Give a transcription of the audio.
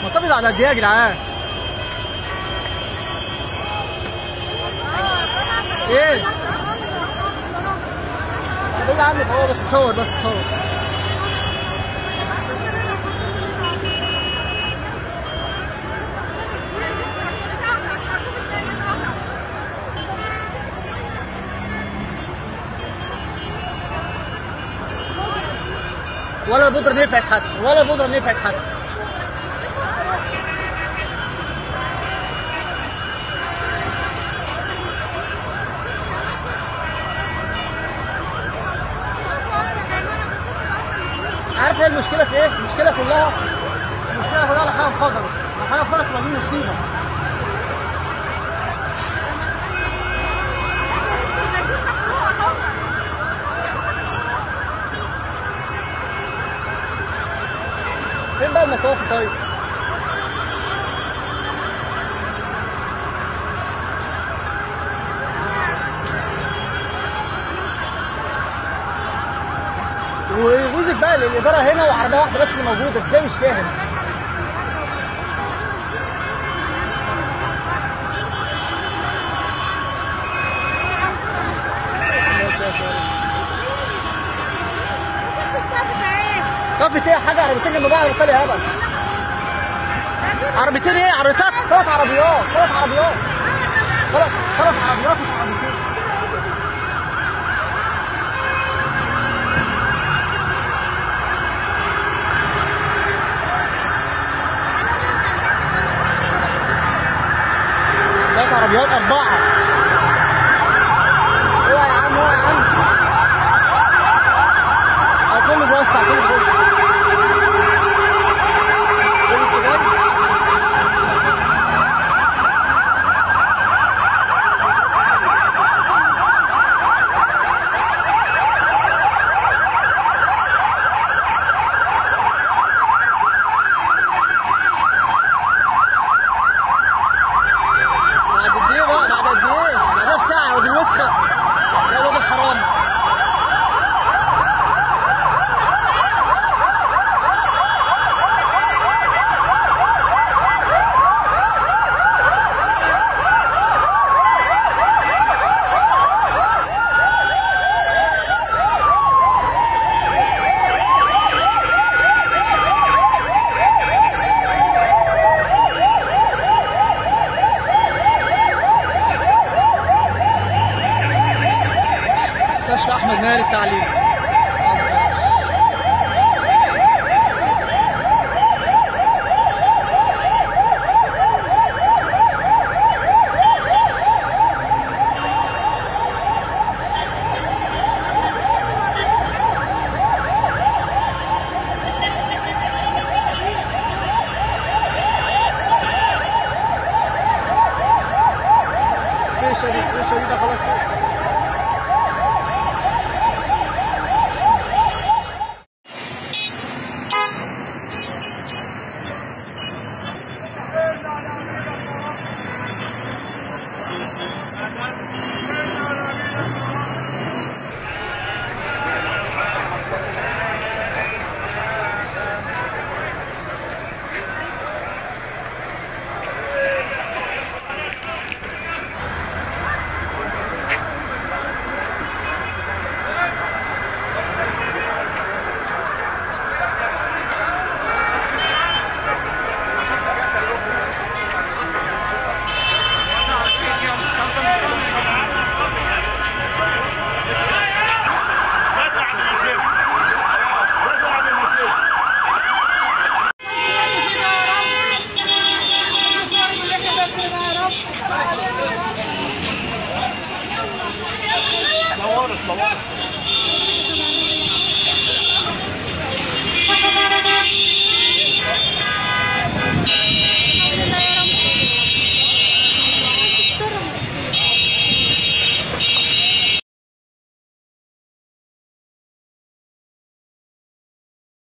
مصطفى على قد ايه يا جدعان؟ ايه؟ انا بعيد عنك اهو بس بصور بس بصور ولا البودرة نفعت حتى ولا البودرة نفعت حتى عارف ايه المشكلة في ايه؟ المشكلة كلها المشكلة كلها على حاجة انفجرت، حاجة انفجرت تبقى دي مصيبة. فين بقى المطاف طيب؟ ويغوزك بقى الاداره هنا وعربيه واحده بس اللي موجوده ازاي مش فاهم يا ساتر. طفت ايه يا حاجه عربيتين جنب بعض بطل يا هبل عربيتين ايه عربيتات ثلاث عربيات ثلاث عربيات ثلاث ثلاث عربيات مش عربيتين ثلاث عربيات أربعة اوعى يا عم اوعى يا عم اه كله بيوسع كله بيخش كله سجاير بعد قد ايه بقى بعد قد ايه؟ بعدها بساعة ودي وسخة يا ولاد الحرام مستشفى احمد مالك تعليم